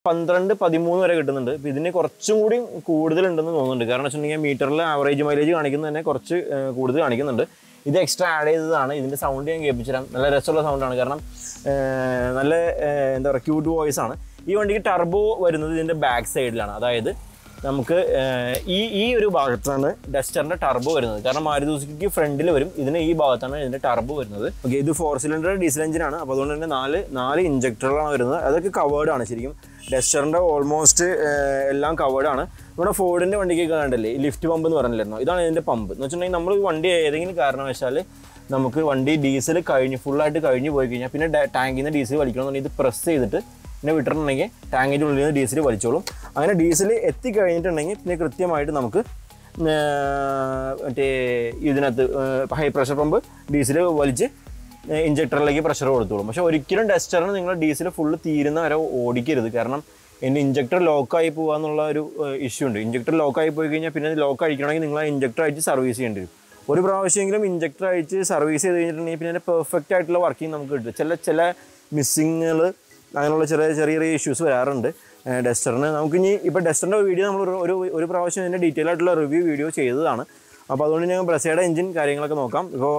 പന്ത്രണ്ട് പതിമൂന്ന് വരെ കിട്ടുന്നുണ്ട് ഇപ്പം ഇതിന് കുറച്ചും കൂടി കൂടുതലുണ്ടെന്ന് തോന്നുന്നുണ്ട് കാരണം വെച്ചിട്ടുണ്ടെങ്കിൽ മീറ്ററിൽ ആവറേജ് മൈലേജ് കാണിക്കുന്നത് തന്നെ കുറച്ച് ഏഹ്, കൂടുതൽ കാണിക്കുന്നുണ്ട് ഇത് എക്സ്ട്രാ ആഡ് ചെയ്തതാണ് ഇതിൻ്റെ സൗണ്ട് ഞാൻ കേൾപ്പിച്ചു തരാം നല്ല രസമുള്ള സൗണ്ടാണ് കാരണം ഏഹ്, നല്ല ഏഹ്, എന്താ പറയുക ക്യൂട്ട് വോയിസ് ആണ് ഈ വണ്ടിക്ക് ടർബോ വരുന്നത് ഇതിൻ്റെ ബാക്ക് സൈഡിലാണ് അതായത് നമുക്ക് ഏഹ്, ഈ ഈ ഒരു ഭാഗത്താണ് ഡസ്റ്ററിന്റെ ടർബോ വരുന്നത് കാരണം മാരുതി സുസുക്കിക്ക് ഫ്രണ്ടിൽ വരും ഇതിന് ഈ ഭാഗത്താണ് ഇതിന്റെ ടർബോ വരുന്നത് ഓക്കെ ഇത് ഫോർ സിലിണ്ടർ ഡീസൽ എഞ്ചിനാണ് അപ്പോൾ അതുകൊണ്ട് തന്നെ നാല് നാല് ഇഞ്ചക്ടറുകളാണ് വരുന്നത് അതൊക്കെ കവേർഡ് ആണ് ശരിക്കും ഡസ്റ്ററിന്റെ ഓൾമോസ്റ്റ് എല്ലാം കവേർഡ് ആണ് നമ്മുടെ ഫോർഡിന്റെ വണ്ടിക്കൊക്കെ കണ്ടല്ലേ ഈ ലിഫ്റ്റ് പമ്പ് എന്ന് പറഞ്ഞില്ലായിരുന്നു ഇതാണ് ഇതിന്റെ പമ്പ് എന്ന് വെച്ചിട്ടുണ്ടെങ്കിൽ നമ്മൾ ഈ വണ്ടി ഏതെങ്കിലും കാരണവശാൽ നമുക്ക് വണ്ടി ഡീസൽ കഴിഞ്ഞ് ഫുള്ളായിട്ട് കഴിഞ്ഞ് പോയി കഴിഞ്ഞാൽ പിന്നെ ടാങ്കിൽ നിന്ന് ഡീസൽ വലിക്കണമെന്നുണ്ടെങ്കിൽ ഇത് പ്രസ് ചെയ്തിട്ട് പിന്നെ വിട്ടിട്ടുണ്ടെങ്കിൽ ടാങ്കിൻ്റെ ഉള്ളിൽ നിന്ന് ഡീസൽ വലിച്ചോളും അങ്ങനെ ഡീസൽ എത്തിക്കഴിഞ്ഞിട്ടുണ്ടെങ്കിൽ പിന്നെ കൃത്യമായിട്ട് നമുക്ക് ഏർ മറ്റേ ഇതിനകത്ത് ഹൈ പ്രഷർ പമ്പ് ഡീസൽ വലിച്ച് ഇഞ്ചക്ടറിലേക്ക് പ്രഷർ കൊടുത്തോളും പക്ഷെ ഒരിക്കലും ഡസ്റ്ററിന് നിങ്ങൾ ഡീസൽ ഫുള്ള് തീരുന്ന വരെ ഓടിക്കരുത് കാരണം എൻ്റെ ഇഞ്ചക്ടർ ലോക്കായി പോകുക എന്നുള്ള ഒരു ഇഷ്യൂ ഉണ്ട് ഇഞ്ചക്ടർ ലോക്കായി പോയി കഴിഞ്ഞാൽ പിന്നെ ലോക്ക് അഴിക്കണമെങ്കിൽ നിങ്ങൾ ആ ഇഞ്ചക്ടർ അയച്ച് സർവീസ് ചെയ്യേണ്ടി വരും ഒരു പ്രാവശ്യമെങ്കിലും ഇഞ്ചക്ടർ അയച്ച് സർവീസ് ചെയ്ത് കഴിഞ്ഞിട്ടുണ്ടെങ്കിൽ പിന്നെ അതിൻ്റെ പെർഫെക്റ്റ് ആയിട്ടുള്ള വർക്കിംഗ് നമുക്ക് കിട്ടും ചില ചില മിസ്സിങ്ങുകൾ അങ്ങനെയുള്ള ചെറിയ ചെറിയ ചെറിയ ഇഷ്യൂസ് വരാറുണ്ട് ഡസ്റ്ററിന് നമുക്കിനി ഇപ്പോൾ ഡസ്റ്ററിൻ്റെ വീഡിയോ നമ്മൾ ഒരു- ഒരു ഒരു പ്രാവശ്യം ഇതിൻ്റെ ഡീറ്റെയിൽ ആയിട്ടുള്ള റിവ്യൂ വീഡിയോ ചെയ്തതാണ് അപ്പോൾ അതുകൊണ്ട് ഞങ്ങൾ ബ്രസയുടെ എഞ്ചിൻ കാര്യങ്ങളൊക്കെ നോക്കാം ഇപ്പോൾ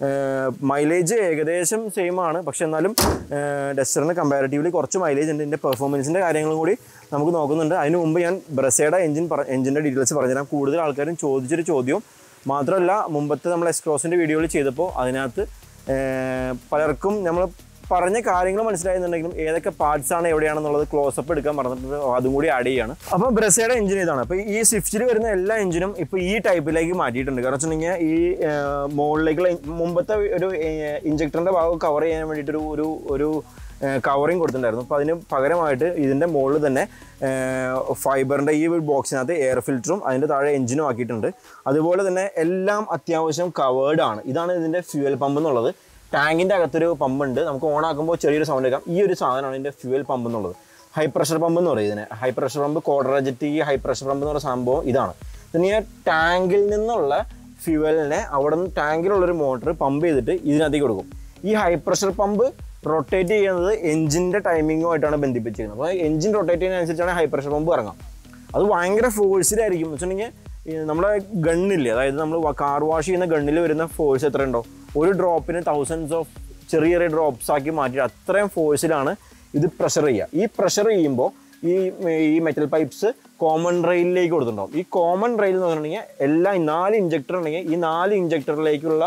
മൈലേജ് ഏകദേശം സെയിം ആണ് പക്ഷെ എന്നാലും ഡസ്റ്ററിന് കമ്പാരിറ്റീവ്ലി കുറച്ച് മൈലേജ് ഉണ്ട് ഇതിൻ്റെ പെർഫോമൻസിൻ്റെ കാര്യങ്ങളും കൂടി നമുക്ക് നോക്കുന്നുണ്ട് അതിന് മുമ്പ് ഞാൻ ബ്രസയുടെ എഞ്ചിൻ പറ എഞ്ചിൻ്റെ ഡീറ്റെയിൽസ് പറഞ്ഞുതരാം കൂടുതൽ ആൾക്കാരും ചോദിച്ചൊരു ചോദ്യവും മാത്രമല്ല മുമ്പത്തെ നമ്മൾ എക്സ്ക്രോസിൻ്റെ വീഡിയോയിൽ ചെയ്തപ്പോൾ അതിനകത്ത് ഏർ പലർക്കും നമ്മൾ പറഞ്ഞ കാര്യങ്ങൾ മനസ്സിലായെന്നുണ്ടെങ്കിലും ഏതൊക്കെ പാർട്സ് ആണ് എവിടെയാണെന്നുള്ളത് ക്ലോസപ്പ് എടുക്കാൻ പറഞ്ഞിട്ടുണ്ട് അതും കൂടി ആഡ് ചെയ്യാണ് അപ്പോൾ ബ്രസയുടെ എഞ്ചിൻ ഇതാണ് അപ്പോൾ ഈ സ്വിഫ്റ്റിൽ വരുന്ന എല്ലാ എഞ്ചിനും ഇപ്പോൾ ഈ ടൈപ്പിലേക്ക് മാറ്റിയിട്ടുണ്ട് കാരണം വെച്ചിട്ടുണ്ടെങ്കിൽ ഈ ഏർ, മുകളിലേക്കുള്ള മുമ്പത്തെ ഒരു ഇഞ്ചക്ടറിൻ്റെ ഭാഗം കവർ ചെയ്യാൻ വേണ്ടിയിട്ടൊരു ഒരു ഒരു കവറിങ് കൊടുത്തിട്ടുണ്ടായിരുന്നു അപ്പോൾ അതിന് പകരമായിട്ട് ഇതിൻ്റെ മുകളിൽ തന്നെ ഫൈബറിൻ്റെ ഈ ബോക്സിനകത്ത് എയർ ഫിൽറ്ററും അതിൻ്റെ താഴെ എഞ്ചിനും ആക്കിയിട്ടുണ്ട് അതുപോലെ തന്നെ എല്ലാം അത്യാവശ്യം കവേർഡ് ആണ് ഇതാണ് ഇതിൻ്റെ ഫ്യൂവൽ പമ്പ് എന്നുള്ളത് ടാങ്കിൻ്റെ അകത്തൊരു പമ്പ് ഉണ്ട് നമുക്ക് ഓൺ ആക്കുമ്പോൾ ചെറിയൊരു സൗണ്ട് കേൾക്കാം ഈ ഒരു സാധനമാണ് ഇതിൻ്റെ ഫ്യൂവൽ പമ്പ് എന്നുള്ളത് ഹൈ പ്രഷർ പമ്പ് എന്ന് പറയും ഇതിനെ ഹൈ പ്രഷർ പമ്പ് കോഡറജറ്റ് ഈ ഹൈ പ്രഷർ പമ്പ് എന്ന് പറയുന്ന സംഭവം ഇതാണ് പിന്നെ ഈ ടാങ്കിൽ നിന്നുള്ള ഫ്യൂവലിനെ അവിടെ നിന്ന് ടാങ്കിലുള്ളൊരു മോട്ടർ പമ്പ് ചെയ്തിട്ട് ഇതിനകത്തേക്ക് കൊടുക്കും ഈ ഹൈ പ്രഷർ പമ്പ് റൊട്ടേറ്റ് ചെയ്യുന്നത് എഞ്ചിൻ്റെ ടൈമിങ്ങുമായിട്ടാണ് ബന്ധിപ്പിച്ചിരിക്കുന്നത് അപ്പോൾ എഞ്ചിൻ റൊട്ടേറ്റ് ചെയ്യുന്നതനുസരിച്ചാണ് ഹൈ പ്രഷർ പമ്പ് ഇറങ്ങാം അത് ഭയങ്കര ഫോഴ്സിലായിരിക്കും എന്ന് വെച്ചിട്ടുണ്ടെങ്കിൽ നമ്മുടെ ഗണ്ണില്ലേ അതായത് നമ്മൾ കാർ വാഷ് ചെയ്യുന്ന ഗണ്ണിൽ വരുന്ന ഫോഴ്സ് എത്ര ഉണ്ടോ ഒരു ഡ്രോപ്പിന് തൗസൻഡ്സ് ഓഫ് ചെറിയ ചെറിയ ഡ്രോപ്സ് ആക്കി മാറ്റി അത്രയും ഫോഴ്സിലാണ് ഇത് പ്രഷർ ചെയ്യുക ഈ പ്രഷർ ചെയ്യുമ്പോൾ ഈ ഈ മെറ്റൽ പൈപ്സ് കോമൺ റെയിലിലേക്ക് കൊടുത്തിട്ടുണ്ടാവും ഈ കോമൺ റെയിൽ എന്ന് പറഞ്ഞിട്ടുണ്ടെങ്കിൽ എല്ലാ ഈ നാല് ഇഞ്ചക്ടർ ഉണ്ടെങ്കിൽ ഈ നാല് ഇഞ്ചക്ടറിലേക്കുള്ള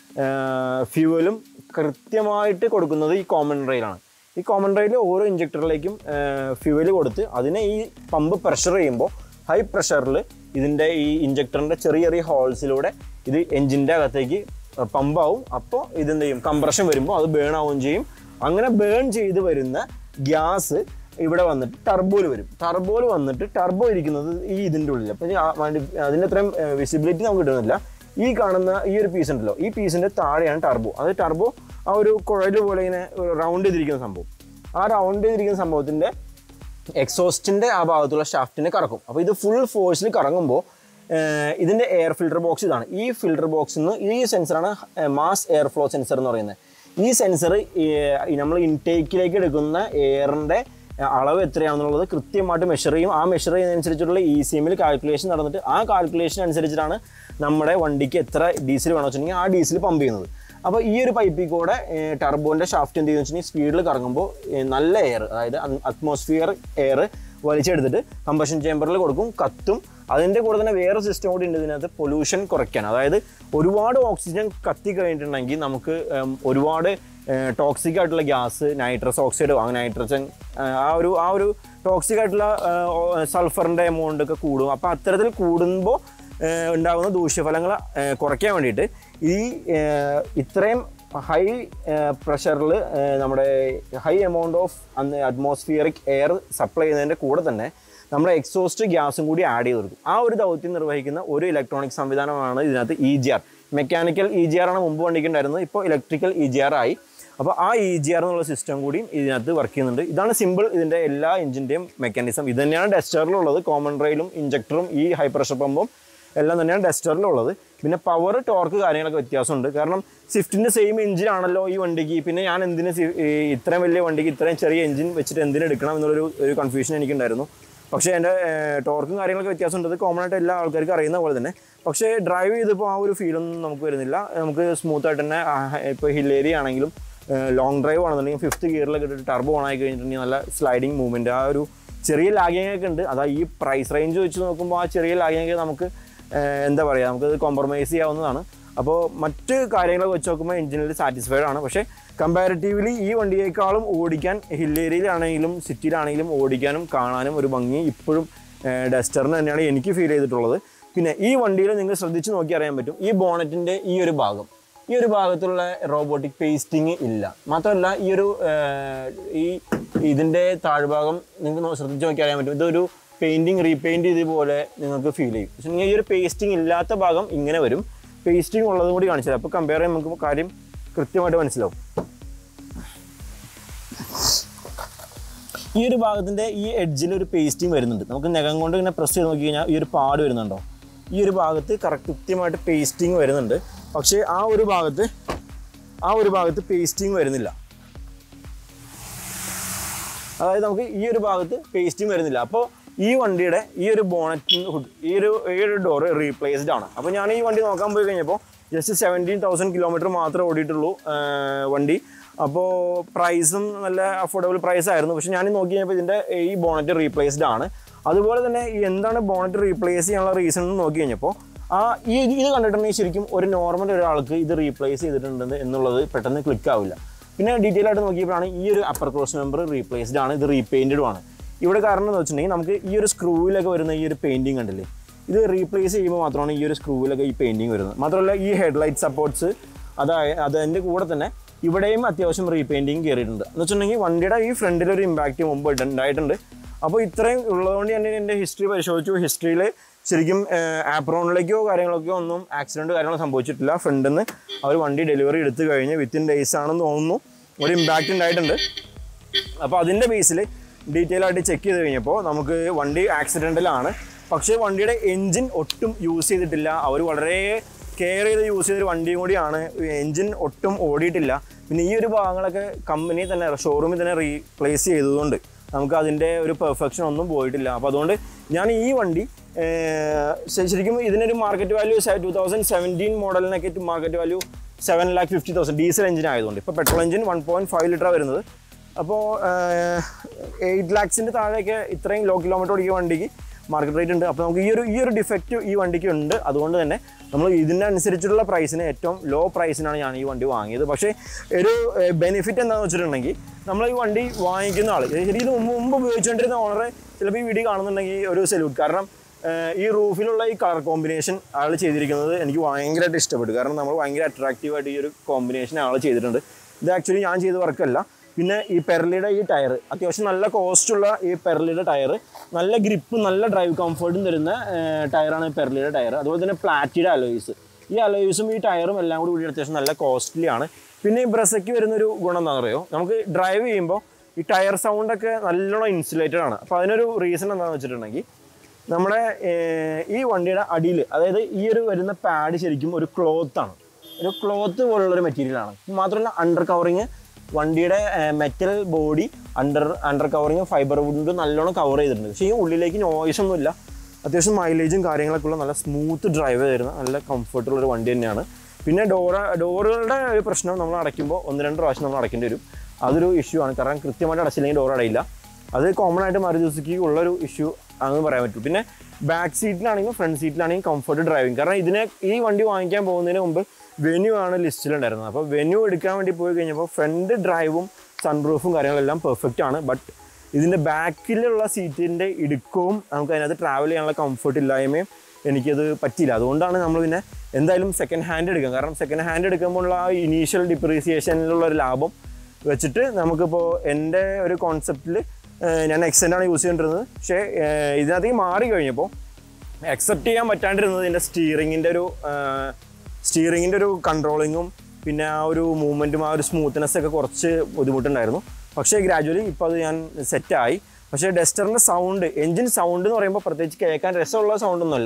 ഫ്യൂവലും കൃത്യമായിട്ട് കൊടുക്കുന്നത് ഈ കോമൺ റെയിലാണ് ഈ കോമൺ റെയിൽ ഓരോ ഇഞ്ചക്ടറിലേക്കും ഫ്യൂവൽ കൊടുത്ത് അതിനെ ഈ പമ്പ് പ്രഷർ ചെയ്യുമ്പോൾ ഹൈ പ്രഷറിൽ ഇതിൻ്റെ ഈ ഇഞ്ചക്ടറിൻ്റെ ചെറിയ ചെറിയ ഹോൾസിലൂടെ ഇത് എഞ്ചിൻ്റെ അകത്തേക്ക് പമ്പാവും അപ്പോൾ ഇതെന്ത് ചെയ്യും കംപ്രഷൻ വരുമ്പോൾ അത് ബേൺ ആവുകയും ചെയ്യും അങ്ങനെ ബേൺ ചെയ്ത് വരുന്ന ഗ്യാസ് ഇവിടെ വന്നിട്ട് ടർബോയിൽ വരും ടർബോയിൽ വന്നിട്ട് ടർബോ ഇരിക്കുന്നത് ഈ ഇതിൻ്റെ ഉള്ളിൽ അപ്പം അതിൻ്റെ അത്രയും വിസിബിലിറ്റി നമുക്ക് കിട്ടുന്നില്ല ഈ കാണുന്ന ഈ ഒരു പീസ് ഉണ്ടല്ലോ ഈ പീസിൻ്റെ താഴെയാണ് ടർബോ അത് ടർബോ ആ ഒരു കുഴൽ പോലെ ഇങ്ങനെ റൗണ്ട് ചെയ്തിരിക്കുന്ന സംഭവം ആ റൗണ്ട് ചെയ്തിരിക്കുന്ന സംഭവത്തിൻ്റെ എക്സോസ്റ്റിൻ്റെ ആ ഭാഗത്തുള്ള ഷാഫ്റ്റിനെ കറക്കും അപ്പോൾ ഇത് ഫുൾ ഫോഴ്സിൽ കറങ്ങുമ്പോൾ ഇതിൻ്റെ എയർ ഫിൽട്ടർ ബോക്സ് ഇതാണ് ഈ ഫിൽട്ടർ ബോക്സിൽ നിന്ന് ഈ സെൻസറാണ് മാസ് എയർ ഫ്ലോ സെൻസർ എന്ന് പറയുന്നത് ഈ സെൻസർ നമ്മൾ ഇൻടേക്കിലേക്ക് എടുക്കുന്ന എയറിൻ്റെ അളവ് എത്രയാണെന്നുള്ളത് കൃത്യമായിട്ട് മെഷർ ചെയ്യും ആ മെഷർ ചെയ്യുന്നതനുസരിച്ചുള്ള ഇ സി എമ്മിൽ കാൽക്കുലേഷൻ നടന്നിട്ട് ആ കാൽക്കുലേഷൻ അനുസരിച്ചിട്ടാണ് നമ്മുടെ വണ്ടിക്ക് എത്ര ഡീസൽ വേണമെന്ന് വെച്ചിട്ടുണ്ടെങ്കിൽ ആ ഡീസൽ പമ്പ് ചെയ്യുന്നത് അപ്പോൾ ഈ ഒരു പൈപ്പിൽ കൂടെ ടർബോൻ്റെ ഷാഫ്റ്റ് എന്ത് ചെയ്യുന്നത് വെച്ചിട്ടുണ്ടെങ്കിൽ സ്പീഡിൽ കറങ്ങുമ്പോൾ ഏഹ്, നല്ല എയർ അതായത് അറ്റ്മോസ്ഫിയർ എയർ വലിച്ചെടുത്തിട്ട് കമ്പഷൻ ചേമ്പറിൽ കൊടുക്കും കത്തും അതിൻ്റെ കൂടെ തന്നെ വേറെ സിസ്റ്റം കൂടി ഉണ്ട് ഇതിനകത്ത് പൊല്യൂഷൻ കുറയ്ക്കാൻ അതായത് ഒരുപാട് ഓക്സിജൻ കത്തി കഴിഞ്ഞിട്ടുണ്ടെങ്കിൽ നമുക്ക് ഉം, ഒരുപാട് ടോക്സിക് ആയിട്ടുള്ള ഗ്യാസ് നൈട്രസ് ഓക്സൈഡ് അങ്ങനെ നൈട്രജൻ ആ ഒരു ആ ഒരു ടോക്സിക് ആയിട്ടുള്ള സൾഫറിൻ്റെ എമൗണ്ട് ഒക്കെ കൂടും അപ്പോൾ അത്തരത്തിൽ കൂടുമ്പോൾ ഏഹ് ഉണ്ടാകുന്ന ദൂഷ്യഫലങ്ങൾ ഏഹ് കുറയ്ക്കാൻ വേണ്ടിയിട്ട് ഈ ഏഹ് ഇത്രയും ഹൈ പ്രഷറിൽ നമ്മുടെ high amount of atmospheric air supply ചെയ്യുന്നതിൻ്റെ കൂടെ തന്നെ നമ്മുടെ എക്സോസ്റ്റ് ഗ്യാസും കൂടി ആഡ് ചെയ്ത് കൊടുക്കും ആ ഒരു ദൗത്യം നിർവഹിക്കുന്ന ഒരു ഇലക്ട്രോണിക് സംവിധാനമാണ് ഇതിനകത്ത് E G R mechanical E G R ആണ് മുമ്പ് വണ്ടിക്ക് ഉണ്ടായിരുന്നത് ഇപ്പോൾ ഇലക്ട്രിക്കൽ ഇ ജി ആർ ആയി അപ്പോൾ ആ ഇ ജി ആർ എന്നുള്ള സിസ്റ്റം കൂടി ഇതിനകത്ത് വർക്ക് ചെയ്യുന്നുണ്ട് ഇതാണ് സിമ്പിൾ ഇതിൻ്റെ എല്ലാ എഞ്ചിൻ്റെയും മെക്കാനിസം ഇത് തന്നെയാണ് ഡസ്റ്ററിലുള്ളത് കോമൺ റെയിലും ഇഞ്ചക്ടറും ഈ ഹൈ പ്രഷർ പമ്പും എല്ലാം തന്നെയാണ് ഡസ്റ്ററിലുള്ളത് പിന്നെ പവർ ടോർക്ക് കാര്യങ്ങളൊക്കെ വ്യത്യാസമുണ്ട് കാരണം സ്വിഫ്റ്റിൻ്റെ സെയിം എഞ്ചിൻ ആണല്ലോ ഈ വണ്ടിക്ക് പിന്നെ ഞാൻ എന്തിന് സി- ഈ ഇത്രയും വലിയ വണ്ടിക്ക് ഇത്രയും ചെറിയ എഞ്ചിൻ വെച്ചിട്ട് എന്തിന് എടുക്കണം എന്നുള്ളൊരു ഒരു കൺഫ്യൂഷൻ എനിക്കുണ്ടായിരുന്നു പക്ഷേ എൻ്റെ ടോർക്കും കാര്യങ്ങളൊക്കെ വ്യത്യാസമുണ്ട് അത് കോമൺ ആയിട്ട് എല്ലാ ആൾക്കാർക്കും അറിയുന്ന പോലെ തന്നെ പക്ഷേ ഡ്രൈവ് ചെയ്തപ്പോൾ ആ ഒരു ഫീലൊന്നും നമുക്ക് വരുന്നില്ല നമുക്ക് സ്മൂത്ത് ആയിട്ട് തന്നെ ഇപ്പോൾ ഹിൽ ഏരിയ ആണെങ്കിലും ലോങ് ഡ്രൈവ് ആണെന്നുണ്ടെങ്കിൽ ഫിഫ്ത്ത് ഗിയറിലൊക്കെ ഇട്ടിട്ട് ടർബോ ഓൺ ആയി കഴിഞ്ഞിട്ടുണ്ടെങ്കിൽ നല്ല സ്ലൈഡിങ് മൂവ്മെൻറ്റ് ആ ഒരു ചെറിയ ലാഗിങ് ഒക്കെ ഉണ്ട് അതാ ഈ പ്രൈസ് റേഞ്ച് വെച്ച് നോക്കുമ്പോൾ ആ ചെറിയ ലാഗിങ് ഒക്കെ നമുക്ക് ഏഹ്, എന്താ പറയുക നമുക്കത് കോംപ്രമൈസ് ചെയ്യാവുന്നതാണ് അപ്പോൾ മറ്റ് കാര്യങ്ങളൊക്കെ വെച്ച് നോക്കുമ്പോൾ എഞ്ചിനിൽ സാറ്റിസ്ഫൈഡ് ആണ് പക്ഷേ കമ്പാരിറ്റീവ്ലി ഈ വണ്ടിയേക്കാളും ഓടിക്കാൻ ഹിൽ ഏരിയയിലാണെങ്കിലും സിറ്റിയിലാണെങ്കിലും ഓടിക്കാനും കാണാനും ഒരു ഭംഗി ഇപ്പോഴും ഡസ്റ്ററിന് തന്നെയാണ് എനിക്ക് ഫീൽ ചെയ്തിട്ടുള്ളത് പിന്നെ ഈ വണ്ടിയിൽ നിങ്ങൾ ശ്രദ്ധിച്ച് നോക്കി അറിയാൻ പറ്റും ഈ ബോണറ്റിൻ്റെ ഈ ഒരു ഭാഗം ഈ ഒരു ഭാഗത്തുള്ള റോബോട്ടിക് പേസ്റ്റിംഗ് ഇല്ല മാത്രമല്ല ഈ ഒരു ഏഹ്, ഈ ഇതിൻ്റെ താഴ്ഭാഗം നിങ്ങൾക്ക് ശ്രദ്ധിച്ച് നോക്കി അറിയാൻ പറ്റും ഇതൊരു പെയിൻറ്റിങ് റീപെയിൻറ്റ് ചെയ്ത പോലെ നിങ്ങൾക്ക് ഫീൽ ചെയ്യും പക്ഷേ നിങ്ങൾ ഈ ഒരു പേസ്റ്റിംഗ് ഇല്ലാത്ത ഭാഗം ഇങ്ങനെ വരും പേസ്റ്റിംഗ് ഉള്ളതും കൂടി കാണിച്ചത് അപ്പോൾ കമ്പയർ ചെയ്യുമ്പോൾ നമുക്ക് കാര്യം കൃത്യമായിട്ട് മനസ്സിലാവും ഈ ഒരു ഭാഗത്തിൻ്റെ ഈ എഡ്ജിൽ ഒരു പേസ്റ്റിംഗ് വരുന്നുണ്ട് നമുക്ക് നഖം കൊണ്ട് ഇങ്ങനെ പ്രസ് ചെയ്ത് നോക്കി കഴിഞ്ഞാൽ ഈ ഒരു പാട് വരുന്നുണ്ടോ ഈ ഒരു ഭാഗത്ത് കറക്റ്റ് കൃത്യമായിട്ട് പേസ്റ്റിംഗ് വരുന്നുണ്ട് പക്ഷേ ആ ഒരു ഭാഗത്ത് ആ ഒരു ഭാഗത്ത് പേസ്റ്റിംഗ് വരുന്നില്ല അതായത് നമുക്ക് ഈ ഒരു ഭാഗത്ത് പേസ്റ്റിംഗ് വരുന്നില്ല അപ്പോൾ ഈ വണ്ടിയുടെ ഈ ഒരു ബോണറ്റ് ഹുഡ് ഈ ഒരു ഈ ഒരു ഡോറ് റീപ്ലേസ്ഡ് ആണ് അപ്പോൾ ഞാൻ ഈ വണ്ടി നോക്കാൻ പോയി കഴിഞ്ഞപ്പോൾ ജസ്റ്റ് സെവൻറ്റീൻ തൗസൻഡ് കിലോമീറ്റർ മാത്രമേ ഓടിയിട്ടുള്ളൂ ആ, വണ്ടി അപ്പോൾ പ്രൈസും നല്ല അഫോർഡബിൾ പ്രൈസ് ആയിരുന്നു പക്ഷേ ഞാൻ നോക്കി കഴിഞ്ഞപ്പോൾ ഇതിൻ്റെ ഈ ബോണറ്റ് റീപ്ലേസ്ഡ് ആണ് അതുപോലെ തന്നെ ഈ എന്താണ് ബോണറ്റ് റീപ്ലേസ് ചെയ്യാനുള്ള റീസൺ എന്ന് നോക്കി കഴിഞ്ഞപ്പോൾ ആ ഈ ഇത് കണ്ടിട്ടുണ്ടെങ്കിൽ ശരിക്കും ഒരു നോർമൽ ഒരാൾക്ക് ഇത് റീപ്ലേസ് ചെയ്തിട്ടുണ്ട് എന്നുള്ളത് പെട്ടെന്ന് ക്ലിക്ക് ആവില്ല പിന്നെ ഡീറ്റെയിൽ ആയിട്ട് നോക്കിയപ്പോഴാണ് ഈ ഒരു അപ്പർ ക്രോസ് നമ്പർ റീപ്ലേസ്ഡ് ആണ് ഇത് റീപെയിൻറ്റഡും ആണ് ഇവിടെ കാരണം എന്ന് വെച്ചിട്ടുണ്ടെങ്കിൽ നമുക്ക് ഈ ഒരു സ്ക്രൂവിലൊക്കെ വരുന്ന ഈ ഒരു പെയിൻറ്റിങ് കണ്ടില്ലേ ഇത് റീപ്ലേസ് ചെയ്യുമ്പോൾ മാത്രമാണ് ഈ ഒരു സ്ക്രൂവിലൊക്കെ ഈ പെയിൻറ്റിങ് വരുന്നത് മാത്രമല്ല ഈ ഹെഡ്ലൈറ്റ് സപ്പോർട്ട്സ് അതായത് അതിൻ്റെ കൂടെ തന്നെ ഇവിടെയും അത്യാവശ്യം റീപെയിൻറ്റിങ് കയറിയിട്ടുണ്ട് എന്ന് വെച്ചിട്ടുണ്ടെങ്കിൽ വണ്ടിയുടെ ഈ ഫ്രണ്ടിൽ ഒരു ഇമ്പാക്റ്റ് മുമ്പ് ഇട- ഉണ്ടായിട്ടുണ്ട് അപ്പോൾ ഇത്രയും ഉള്ളതുകൊണ്ട് ഞാൻ എൻ്റെ ഹിസ്റ്ററി പരിശോധിച്ചു ഹിസ്റ്ററിയിൽ ശരിക്കും ആപ്രോണിലേക്കോ കാര്യങ്ങളൊക്കെയോ ഒന്നും ആക്സിഡൻറ്റ് കാര്യങ്ങളോ സംഭവിച്ചിട്ടില്ല ഫ്രണ്ടിൽ നിന്ന് അവർ വണ്ടി ഡെലിവറി എടുത്തു കഴിഞ്ഞ് വിത്തിൻ ഡേയ്സ് ആണെന്ന് തോന്നുന്നു ഒരു ഇമ്പാക്റ്റ് ഉണ്ടായിട്ടുണ്ട് അപ്പോൾ അതിൻ്റെ ബേസിൽ ഡീറ്റെയിൽ ആയിട്ട് ചെക്ക് ചെയ്ത് കഴിഞ്ഞപ്പോൾ നമുക്ക് വണ്ടി ആക്സിഡൻറ്റിലാണ് പക്ഷേ വണ്ടിയുടെ എൻജിൻ ഒട്ടും യൂസ് ചെയ്തിട്ടില്ല അവർ വളരെ കെയർ ചെയ്ത് യൂസ് ചെയ്തൊരു വണ്ടിയും കൂടിയാണ് എൻജിൻ ഒട്ടും ഓടിയിട്ടില്ല പിന്നെ ഈ ഒരു ഭാഗങ്ങളൊക്കെ കമ്പനി തന്നെ ഷോറൂമിൽ തന്നെ റീപ്ലേസ് ചെയ്തതുകൊണ്ട് നമുക്ക് അതിൻ്റെ ഒരു പെർഫെക്ഷൻ ഒന്നും പോയിട്ടില്ല അപ്പോൾ അതുകൊണ്ട് ഞാൻ ഈ വണ്ടി ഏർ, ശ- ശരിക്കും ഇതിനൊരു market value two thousand seventeen മോഡലിനൊക്കെ market value seven lakh fifty thousand diesel engine ആയതുകൊണ്ട് ഇപ്പോൾ petrol engine one point five ലിറ്ററാണ് വരുന്നത് അപ്പോൾ എയ്റ്റ് ലാക്സിൻ്റെ താഴെയൊക്കെ ഇത്രയും ലോ കിലോമീറ്റർ ഓടിക്കുന്ന വണ്ടിക്ക് മാർക്കറ്റ് റേറ്റ് ഉണ്ട് അപ്പോൾ നമുക്ക് ഈ ഒരു ഈ ഒരു ഡിഫക്റ്റ് ഈ വണ്ടിക്ക് ഉണ്ട് അതുകൊണ്ട് തന്നെ നമ്മൾ ഇതിനനുസരിച്ചുള്ള പ്രൈസിന് ഏറ്റവും ലോ പ്രൈസിനാണ് ഞാൻ ഈ വണ്ടി വാങ്ങിയത് പക്ഷേ ഒരു ബെനിഫിറ്റ് എന്താണെന്ന് വെച്ചിട്ടുണ്ടെങ്കിൽ നമ്മൾ ഈ വണ്ടി വാങ്ങിക്കുന്ന ആൾ ശരി ഇത് മുമ്പ് മുമ്പ് ഉപയോഗിച്ചുകൊണ്ടിരുന്ന ഓണറെ ചിലപ്പോൾ ഈ വീഡിയോ കാണുന്നുണ്ടെങ്കിൽ ഒരു സല്യൂട്ട് കാരണം ഏഹ് ഈ റൂഫിലുള്ള ഈ കളർ കോമ്പിനേഷൻ ആൾ ചെയ്തിരിക്കുന്നത് എനിക്ക് ഭയങ്കരമായിട്ട് ഇഷ്ടപ്പെട്ടു കാരണം നമ്മൾ ഭയങ്കര അട്രാക്റ്റീവായിട്ട് ഈ ഒരു കോമ്പിനേഷൻ ആൾ ചെയ്തിട്ടുണ്ട് ഇത് ആക്ച്വലി ഞാൻ ചെയ്ത വർക്കല്ല പിന്നെ ഈ പെർലിയുടെ ഈ ടയർ അത്യാവശ്യം നല്ല കോസ്റ്റുള്ള ഈ പെർലിയുടെ ടയർ നല്ല ഗ്രിപ്പും നല്ല ഡ്രൈവ് കംഫർട്ടും തരുന്ന ഏഹ് ടയറാണ് ഈ പെർലിയുടെ ടയർ അതുപോലെ തന്നെ പ്ലാറ്റിയുടെ അലോയ്സ് ഈ അലോയ്സും ഈ ടയറും എല്ലാം കൂടി കൂടി അത്യാവശ്യം നല്ല കോസ്റ്റ്ലി ആണ് പിന്നെ ഈ ബ്രസയ്ക്ക് വരുന്നൊരു ഗുണം എന്താണെന്ന് അറിയോ നമുക്ക് ഡ്രൈവ് ചെയ്യുമ്പോൾ ഈ ടയർ സൗണ്ടൊക്കെ നല്ലോണം ഇൻസുലേറ്റഡ് ആണ് അപ്പോൾ അതിനൊരു റീസൺ എന്താണെന്ന് വെച്ചിട്ടുണ്ടെങ്കിൽ നമ്മുടെ ഏർ, ഈ വണ്ടിയുടെ അടിയിൽ അതായത് ഈ ഒരു വരുന്ന പാഡ് ശരിക്കും ഒരു ക്ലോത്ത് ആണ് ഒരു ക്ലോത്ത് പോലുള്ളൊരു മെറ്റീരിയലാണ് മാത്രമല്ല അണ്ടർ കവറിങ് വണ്ടിയുടെ metal body under under covering fibre wood നല്ലോണം കവർ ചെയ്തിട്ടുണ്ട് പക്ഷേ ഈ ഉള്ളിലേക്ക് നോയ്സ് ഒന്നുമില്ല അത്യാവശ്യം മൈലേജും കാര്യങ്ങളൊക്കെ ഉള്ള നല്ല സ്മൂത്ത് ഡ്രൈവ് തരുന്ന നല്ല കംഫർട്ടുള്ള ഒരു വണ്ടി തന്നെയാണ് പിന്നെ ഡോറ ഡോറുകളുടെ ഒരു പ്രശ്നം നമ്മൾ അടയ്ക്കുമ്പോൾ ഒന്ന് രണ്ട് പ്രാവശ്യം നമ്മൾ അടയ്ക്കേണ്ടി വരും അതൊരു ഇഷ്യൂ ആണ് കാരണം കൃത്യമായിട്ട് അടച്ചില്ലെങ്കിൽ ഡോർ അടയില്ല അത് കോമൺ ആയിട്ട് മാരുതി സുസുക്കി ഉള്ളൊരു ഇഷ്യൂ ആണെന്ന് പറയാൻ പറ്റും പിന്നെ ബാക്ക് സീറ്റിലാണെങ്കിലും ഫ്രണ്ട് സീറ്റിലാണെങ്കിലും കംഫർട്ട് ഡ്രൈവിംഗ് കാരണം ഇതിനെ ഈ വണ്ടി വാങ്ങിക്കാൻ പോകുന്നതിന് മുമ്പ് വെന്യൂ ആണ് ലിസ്റ്റിലുണ്ടായിരുന്നത് അപ്പോൾ വെന്യൂ എടുക്കാൻ വേണ്ടി പോയി കഴിഞ്ഞപ്പോൾ ഫ്രണ്ട് ഡ്രൈവും സൺറൂഫും കാര്യങ്ങളെല്ലാം പെർഫെക്റ്റ് ആണ് ബട്ട് ഇതിൻ്റെ ബാക്കിലുള്ള സീറ്റിൻ്റെ ഇടുക്കവും നമുക്ക് അതിനകത്ത് ട്രാവൽ ചെയ്യാനുള്ള കംഫർട്ട് ഇല്ലായ്മയും എനിക്കത് പറ്റിയില്ല അതുകൊണ്ടാണ് നമ്മൾ പിന്നെ എന്തായാലും സെക്കൻഡ് ഹാൻഡ് എടുക്കാം കാരണം സെക്കൻഡ് ഹാൻഡ് എടുക്കുമ്പോഴുള്ള ആ ഇനീഷ്യൽ ഡിപ്രീസിയേഷനിലുള്ള ഒരു ലാഭം വെച്ചിട്ട് നമുക്കിപ്പോൾ എൻ്റെ ഒരു കോൺസെപ്റ്റിൽ ഞാൻ എക്സെൻ്റ് ആണ് യൂസ് ചെയ്തുകൊണ്ടിരുന്നത് പക്ഷേ ഏഹ്, ഇതിനകത്തേക്ക് മാറി കഴിഞ്ഞപ്പോൾ അക്സെപ്റ്റ് ചെയ്യാൻ പറ്റാണ്ടിരുന്നത് ഇതിൻ്റെ സ്റ്റിയറിങ്ങിൻ്റെ ഒരു സ്റ്റിയറിങ്ങിൻ്റെ ഒരു കൺട്രോളിങ്ങും പിന്നെ ആ ഒരു മൂവ്മെൻറ്റും ആ ഒരു സ്മൂത്ത്നെസ് ഒക്കെ കുറച്ച് ബുദ്ധിമുട്ടുണ്ടായിരുന്നു പക്ഷേ ഗ്രാജുവലി ഇപ്പോൾ അത് ഞാൻ സെറ്റായി പക്ഷേ ഡസ്റ്ററിൻ്റെ സൗണ്ട് എൻജിൻ സൗണ്ട് എന്ന് പറയുമ്പോൾ പ്രത്യേകിച്ച് കേൾക്കാൻ രസമുള്ള സൗണ്ടൊന്നുമല്ല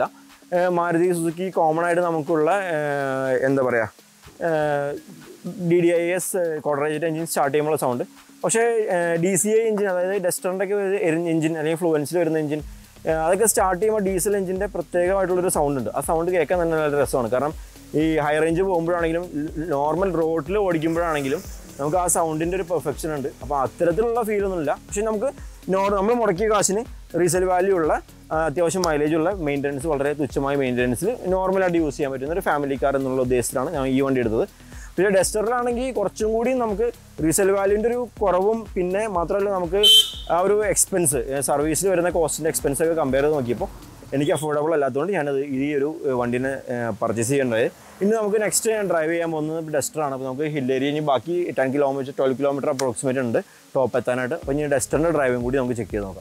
ഏഹ് മാരുതി സുസുക്കി കോമൺ ആയിട്ട് നമുക്കുള്ള ഏഹ് എന്താ പറയുക ഡി ഡി ഐ എസ് കോഡറേജ് എഞ്ചിൻ സ്റ്റാർട്ട് ചെയ്യുമ്പോൾ സൗണ്ട് പക്ഷേ ഡി സി ഐ എഞ്ചിൻ അതായത് ഡെസ്റ്ററിൻ്റെ ഒക്കെ എഞ്ചിൻ അല്ലെങ്കിൽ ഫ്ലുവൻസിൽ വരുന്ന എഞ്ചിൻ അതൊക്കെ സ്റ്റാർട്ട് ചെയ്യുമ്പോൾ ഡീസൽ എഞ്ചിൻ്റെ പ്രത്യേകമായിട്ടുള്ളൊരു സൗണ്ട് ഉണ്ട് ആ സൗണ്ട് കേൾക്കാൻ തന്നെ നല്ല രസമാണ് കാരണം ഈ ഹൈ റേഞ്ച് പോകുമ്പോഴാണെങ്കിലും നോർമൽ റോഡിൽ ഓടിക്കുമ്പോഴാണെങ്കിലും നമുക്ക് ആ സൗണ്ടിൻ്റെ ഒരു പെർഫെക്ഷൻ ഉണ്ട് അപ്പോൾ അത്തരത്തിലുള്ള ഫീലൊന്നുമില്ല പക്ഷേ നമുക്ക് നോർ നമ്മൾ മുടക്കിയ കാശിന് റീസെയിൽ വാല്യൂ ഉള്ള ആ, അത്യാവശ്യം മൈലേജ് ഉള്ള മെയിൻ്റനൻസ് വളരെ തുച്ഛമായ മെയിൻ്റനൻസിൽ നോർമലായിട്ട് യൂസ് ചെയ്യാൻ പറ്റുന്ന ഒരു ഫാമിലി കാർ എന്നുള്ള ഉദ്ദേശത്തിലാണ് ഞാൻ ഈ വണ്ടി എടുത്തത് പിന്നെ ഡെസ്റ്ററിലാണെങ്കിൽ കുറച്ചും കൂടി നമുക്ക് റീസെയിൽ വാല്യൂൻ്റെ ഒരു കുറവും പിന്നെ മാത്രമല്ല നമുക്ക് ആ ഒരു എക്സ്പെൻസ് സർവീസിൽ വരുന്ന കോസ്റ്റിൻ്റെ എക്സ്പെൻസ് ഒക്കെ കമ്പയർ ചെയ്ത് നോക്കിയപ്പോൾ എനിക്ക് അഫോർഡബിൾ അല്ലാത്തതുകൊണ്ട് ഞാനത് ഈ ഒരു വണ്ടീനെ പർച്ചേസ് ചെയ്യേണ്ടത് ഇന്ന് നമുക്ക് നെക്സ്റ്റ് ഞാൻ ഡ്രൈവ് ചെയ്യാൻ പോകുന്നത് ഡസ്റ്ററാണ് അപ്പോൾ നമുക്ക് ഹിൽ ഏരിയ ഇനി ബാക്കി ten kilometre twelve kilometre approximate ഉണ്ട് ടോപ്പ് എത്താനായിട്ട് അപ്പോൾ ഇനി ഡസ്റ്ററിൻ്റെ ഡ്രൈവിംഗ് കൂടി നമുക്ക് ചെക്ക് ചെയ്ത് നോക്കാം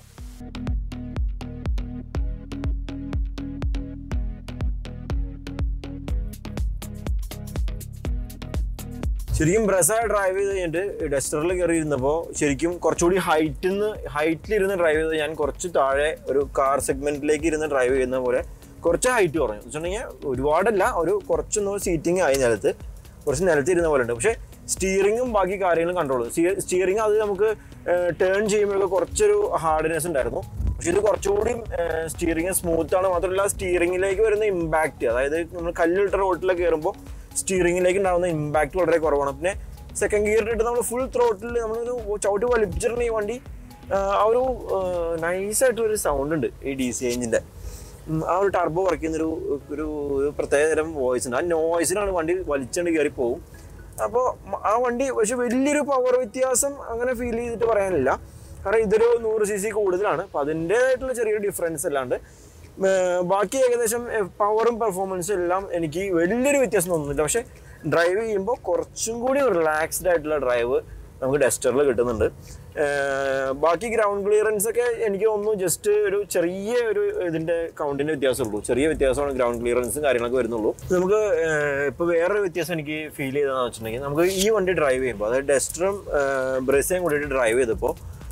ശരിക്കും ബ്രസ ഡ്രൈവ് ചെയ്ത് കഴിഞ്ഞിട്ട് ഡസ്റ്ററിൽ കയറി ഇരുന്നപ്പോൾ ശരിക്കും കുറച്ചുകൂടി ഹൈറ്റിൽ നിന്ന് ഹൈറ്റിൽ ഇരുന്ന് ഡ്രൈവ് ചെയ്ത് ഞാൻ കുറച്ച് താഴെ ഒരു കാർ സെഗ്മെന്റിലേക്ക് ഇരുന്ന് ഡ്രൈവ് ചെയ്യുന്ന പോലെ കുറച്ച് ഹൈറ്റ് കുറഞ്ഞു വെച്ചിട്ടുണ്ടെങ്കിൽ ഒരുപാടല്ല ഒരു കുറച്ചൊന്ന് സീറ്റിംഗ് ആയി നിലത്ത് കുറച്ച് നിലത്ത് ഇരുന്ന പോലെ ഉണ്ട് പക്ഷേ സ്റ്റിയറിങ്ങും ബാക്കി കാര്യങ്ങളും കൺട്രോൾ സ്റ്റിയറിംഗ് അത് നമുക്ക് ടേൺ ചെയ്യുമ്പോഴൊക്കെ കുറച്ചൊരു ഹാർഡ്നെസ് ഉണ്ടായിരുന്നു പക്ഷെ ഇത് കുറച്ചുകൂടി സ്റ്റിയറിംഗ് സ്മൂത്ത് ആണ് മാത്രമല്ല സ്റ്റിയറിംഗിലേക്ക് വരുന്ന ഇമ്പാക്റ്റ് അതായത് നമ്മൾ കല്ലിട്ട റോട്ടിലൊക്കെ കയറുമ്പോൾ സ്റ്റിയറിംഗിലേക്ക് ഉണ്ടാകുന്ന ഇമ്പാക്റ്റ് വളരെ കുറവാണ് പിന്നെ സെക്കൻഡ് ഗിയറിലിട്ട് നമ്മൾ ഫുൾ ത്രോട്ടിൽ നമ്മളൊരു ചവിട്ടി വലിപ്പിച്ചിട്ടുണ്ട് ഈ വണ്ടി ആ, ആ ഒരു നൈസായിട്ടുള്ളൊരു സൗണ്ട് ഉണ്ട് ഈ ഡി സി എഞ്ചിൻ്റെ ആ ഒരു ടർബോ വർക്ക് ചെയ്യുന്നൊരു ഒരു ഒരു പ്രത്യേകതരം വോയിസ് ഉണ്ട് ആ നോയ്സിനാണ് വണ്ടി വലിച്ചുകൊണ്ട് കയറി പോകും അപ്പോൾ ആ വണ്ടി പക്ഷെ വലിയൊരു പവർ വ്യത്യാസം അങ്ങനെ ഫീൽ ചെയ്തിട്ട് പറയാനില്ല കാരണം ഇതൊരു നൂറ് സി സി കൂടുതലാണ് അപ്പോൾ അതിൻ്റേതായിട്ടുള്ള ചെറിയൊരു ഡിഫറൻസ് അല്ലാണ്ട് ഏർ ബാക്കി ഏകദേശം പവറും പെർഫോമൻസും എല്ലാം എനിക്ക് വലിയൊരു വ്യത്യാസം തോന്നുന്നില്ല പക്ഷെ ഡ്രൈവ് ചെയ്യുമ്പോൾ കുറച്ചും കൂടി റിലാക്സ്ഡ് ആയിട്ടുള്ള ഡ്രൈവ് നമുക്ക് ഡസ്റ്ററിൽ കിട്ടുന്നുണ്ട് ഏർ ബാക്കി ഗ്രൗണ്ട് ക്ലിയറൻസ് ഒക്കെ എനിക്ക് തോന്നുന്നു ജസ്റ്റ് ഒരു ചെറിയ ഒരു ഇതിന്റെ കൗണ്ടിന്റെ വ്യത്യാസമുള്ളൂ ചെറിയ വ്യത്യാസമാണ് ഗ്രൗണ്ട് ക്ലിയറൻസും കാര്യങ്ങളൊക്കെ വരുന്നുള്ളൂ നമുക്ക് ഇപ്പോൾ വേറൊരു വ്യത്യാസം എനിക്ക് ഫീൽ ചെയ്തതെന്ന് വെച്ചിട്ടുണ്ടെങ്കിൽ നമുക്ക് ഈ വണ്ടി ഡ്രൈവ് ചെയ്യുമ്പോൾ അതായത് ഡസ്റ്ററും ബ്രസയും കൂടിയിട്ട് ഡ്രൈവ് ചെയ്തപ്പോൾ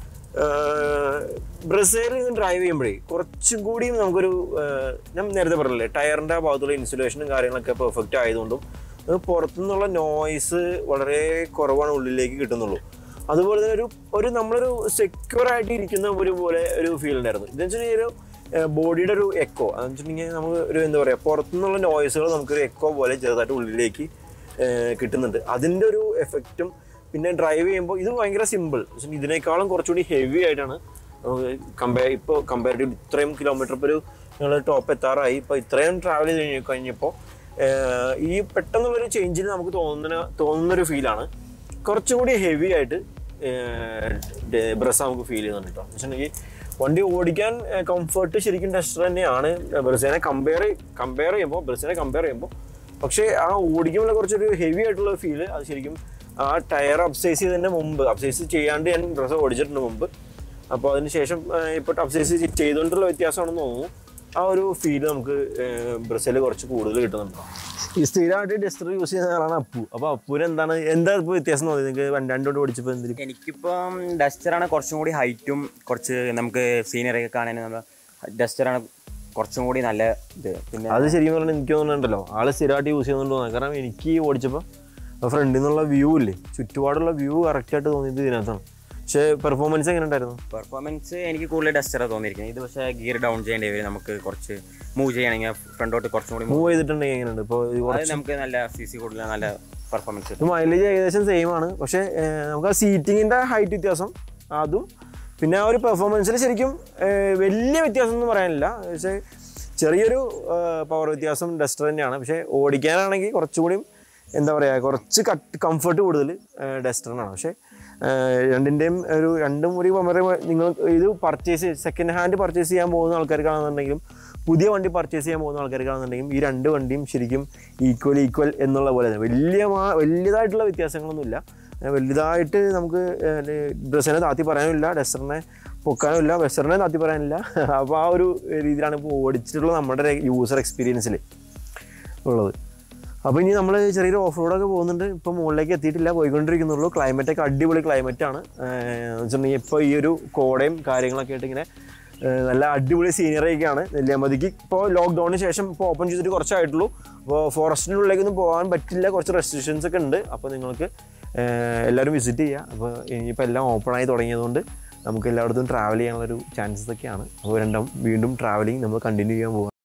ബ്രസേലിൽ നിന്ന് ഡ്രൈവ് ചെയ്യുമ്പോഴേ കുറച്ചും കൂടി നമുക്കൊരു ആഹ് ഞാൻ നേരത്തെ പറഞ്ഞില്ലേ ടയറിൻ്റെ ആ ഭാഗത്തുള്ള ഇൻസുലേഷനും കാര്യങ്ങളൊക്കെ പെർഫെക്റ്റ് ആയതുകൊണ്ടും അത് പുറത്തുനിന്നുള്ള നോയ്സ് വളരെ കുറവാണ് ഉള്ളിലേക്ക് കിട്ടുന്നുള്ളൂ അതുപോലെ തന്നെ ഒരു ഒരു നമ്മളൊരു സെക്യൂർ ആയിട്ട് ഇരിക്കുന്ന ഒരു പോലെ ഒരു ഫീൽ ഉണ്ടായിരുന്നു ഇതെന്ന് വെച്ചിട്ടുണ്ടെങ്കിൽ ഒരു ബോഡിയുടെ ഒരു എക്കോ അതെന്ന് വെച്ചിട്ടുണ്ടെങ്കിൽ നമുക്ക് ഒരു എന്താ പറയുക പുറത്തുനിന്നുള്ള നോയ്സുകൾ നമുക്കൊരു എക്കോ പോലെ ചെറുതായിട്ട് ഉള്ളിലേക്ക് ഏഹ് കിട്ടുന്നുണ്ട് അതിൻ്റെ ഒരു എഫക്റ്റും പിന്നെ ഡ്രൈവ് ചെയ്യുമ്പോൾ ഇത് ഭയങ്കര സിമ്പിൾ ഇതിനേക്കാളും കുറച്ചുകൂടി ഹെവി ആയിട്ടാണ് കമ്പയർ ഇപ്പോൾ കമ്പയർ ടു ഇത്രയും കിലോമീറ്റർ ഇപ്പോൾ ഒരു ഞങ്ങൾ ടോപ്പ് എത്താറായി ഇപ്പോൾ ഇത്രയും ട്രാവൽ ചെയ്ത് കഴിഞ്ഞ് കഴിഞ്ഞപ്പോൾ ഏഹ് ഈ പെട്ടെന്നുള്ളൊരു ചേഞ്ചിൽ നമുക്ക് തോന്നുന്ന തോന്നുന്നൊരു ഫീലാണ് കുറച്ചുകൂടി ഹെവി ആയിട്ട് ബ്രസ് നമുക്ക് ഫീൽ ചെയ്യുന്നുണ്ട് കേട്ടോ വെച്ചിട്ടുണ്ടെങ്കിൽ വണ്ടി ഓടിക്കാൻ കംഫർട്ട് ശരിക്കും ടെസ്റ്റർ തന്നെയാണ് ബ്രസിനെ കമ്പയർ കമ്പയർ ചെയ്യുമ്പോൾ ബ്രസിനെ കമ്പയർ ചെയ്യുമ്പോൾ പക്ഷേ ആ ഓടിക്കുമ്പോൾ കുറച്ചൊരു ഹെവി ആയിട്ടുള്ള ഫീല് അത് ശരിക്കും ആ ടയർ അപ്സൈസ് ചെയ്തതിൻ്റെ മുമ്പ് അപ്സൈസ് ചെയ്യാണ്ട് ഞാൻ ബ്രസ് ഓടിച്ചിട്ടുണ്ട് മുമ്പ് അപ്പോൾ അതിന് ശേഷം ഇപ്പോൾ അപ്സൈസ് ചെയ്തുകൊണ്ടുള്ള വ്യത്യാസമാണെന്ന് തോന്നുന്നു ആ ഒരു ഫീല് നമുക്ക് ബ്രസീൽ കുറച്ച് കൂടുതൽ കിട്ടുന്നുണ്ട് ഈ സ്ഥിരമായിട്ട് ഡസ്റ്റർ യൂസ് ചെയ്യുന്ന ആളാണ് അപ്പു അപ്പോൾ അപ്പുവിന് എന്താണ് എന്താ ഇപ്പോൾ വ്യത്യാസം തോന്നിയത് നിങ്ങൾക്ക് രണ്ടോട്ട് ഓടിച്ചപ്പോൾ എന്തെങ്കിലും എനിക്കിപ്പം ഡസ്റ്ററാണ് കുറച്ചും കൂടി ഹൈറ്റും കുറച്ച് നമുക്ക് സീനറി ഒക്കെ കാണാൻ നമ്മൾ ഡസ്റ്ററാണ് കുറച്ചും കൂടി നല്ല ഇത് പിന്നെ അത് ശരിക്കും പറഞ്ഞാൽ എനിക്ക് തോന്നുന്നുണ്ടല്ലോ ആള് സ്ഥിരമായിട്ട് യൂസ് ചെയ്യുന്നുണ്ടോ കാരണം എനിക്ക് ഓടിച്ചപ്പോൾ ഫ്രണ്ടിൽ നിന്നുള്ള വ്യൂ ഇല്ലേ ചുറ്റുപാടുള്ള വ്യൂ കറക്റ്റായിട്ട് തോന്നിയത് ഇതിനകത്താണ് പക്ഷേ പെർഫോമൻസ് എങ്ങനെ ഉണ്ടായിരുന്നു പെർഫോമൻസ് എനിക്ക് കൂടുതൽ ഡസ്റ്ററാണ് തോന്നിയിരിക്കുന്നത് ഇത് പക്ഷേ ഗിയർ ഡൗൺ ചെയ്യേണ്ടി വരും നമുക്ക് കുറച്ച് മൂവ് ചെയ്യണമെങ്കിൽ ഫ്രണ്ടോട്ട് കുറച്ചും കൂടി move- മൂവ് ചെയ്തിട്ടുണ്ടെങ്കിൽ എങ്ങനെയുണ്ട് ഇപ്പോൾ അത് നമുക്ക് നല്ല സി സി കൂടുതൽ നല്ല പെർഫോമൻസ് ഇത് മൈലേജ് ഏകദേശം സെയിം ആണ് പക്ഷേ ഏർ, നമുക്ക് ആ സീറ്റിങ്ങിൻ്റെ ഹൈറ്റ് വ്യത്യാസം അതും പിന്നെ ആ ഒരു പെർഫോമൻസിൽ ശരിക്കും ഏർ, വലിയ വ്യത്യാസം ഒന്നും പറയാനില്ല പക്ഷേ ചെറിയൊരു പവർ വ്യത്യാസം ഡസ്റ്റർ തന്നെയാണ് പക്ഷേ ഓടിക്കാനാണെങ്കിൽ കുറച്ചുകൂടി എന്താ പറയുക കുറച്ച് കട്ട് കംഫർട്ട് കൂടുതൽ ഡസ്റ്ററിനാണ് പക്ഷേ ഏർ, രണ്ടിൻ്റെയും ഒരു രണ്ടും ഒരു പറയുമ്പോൾ നിങ്ങൾ ഇത് പർച്ചേസ് സെക്കൻഡ് ഹാൻഡ് പർച്ചേസ് ചെയ്യാൻ പോകുന്ന ആൾക്കാർക്കാണെന്നുണ്ടെങ്കിലും പുതിയ വണ്ടി പർച്ചേസ് ചെയ്യാൻ പോകുന്ന ആൾക്കാർക്കാണെന്നുണ്ടെങ്കിലും ഈ രണ്ട് വണ്ടിയും ശരിക്കും ഈക്വൽ ഈക്വൽ എന്നുള്ള പോലെ തന്നെ വലിയ മാ- വലിയതായിട്ടുള്ള വ്യത്യാസങ്ങളൊന്നുമില്ല ഏർ വലുതായിട്ട് നമുക്ക് ഡ്രസ്സിനെ താത്തി പറയാനുമില്ല ഡസ്റ്ററിനെ പൊക്കാനുമില്ല വെസ്റ്ററിനെ താത്തി പറയാനില്ല അപ്പോൾ ആ ഒരു രീതിയിലാണ് ഇപ്പോൾ ഓടിച്ചിട്ടുള്ള നമ്മുടെ യൂസർ എക്സ്പീരിയൻസിൽ ഉള്ളത് അപ്പോൾ ഇനി നമ്മൾ ചെറിയൊരു ഓഫ് റോഡൊക്കെ പോകുന്നുണ്ട് ഇപ്പോൾ മുകളിലേക്ക് എത്തിയിട്ടില്ല പോയിക്കൊണ്ടിരിക്കുന്നുള്ളൂ ക്ലൈമറ്റൊക്കെ അടിപൊളി ക്ലൈമറ്റാണ് വെച്ചിട്ടുണ്ടെങ്കിൽ ഇപ്പോൾ ഈ ഒരു കോടയും കാര്യങ്ങളൊക്കെ ആയിട്ട് ഇങ്ങനെ ഏഹ് നല്ല അടിപൊളി സീനറി ഒക്കെയാണ് നെല്ലിയാമ്പതിക്ക് ഇപ്പോൾ ലോക്ക്ഡൗണിന് ശേഷം ഇപ്പോൾ ഓപ്പൺ ചെയ്തിട്ട് കുറച്ചായിട്ടുള്ളൂ അപ്പോൾ ഫോറസ്റ്റിനുള്ളിലേക്കൊന്നും പോകാൻ പറ്റില്ല കുറച്ച് റെസ്ട്രിക്ഷൻസ് ഒക്കെ ഉണ്ട് അപ്പോൾ നിങ്ങൾക്ക് ഏഹ് എല്ലാവരും വിസിറ്റ് ചെയ്യുക അപ്പോൾ ഇനിയിപ്പോൾ എല്ലാം ഓപ്പൺ ആയി തുടങ്ങിയതുകൊണ്ട് നമുക്ക് എല്ലായിടത്തും ട്രാവൽ ചെയ്യാനുള്ളൊരു ചാൻസസ് ഒക്കെയാണ് അപ്പോൾ രണ്ടും വീണ്ടും ട്രാവലിംഗ് നമ്മൾ കണ്ടിന്യൂ ചെയ്യാൻ പോകുക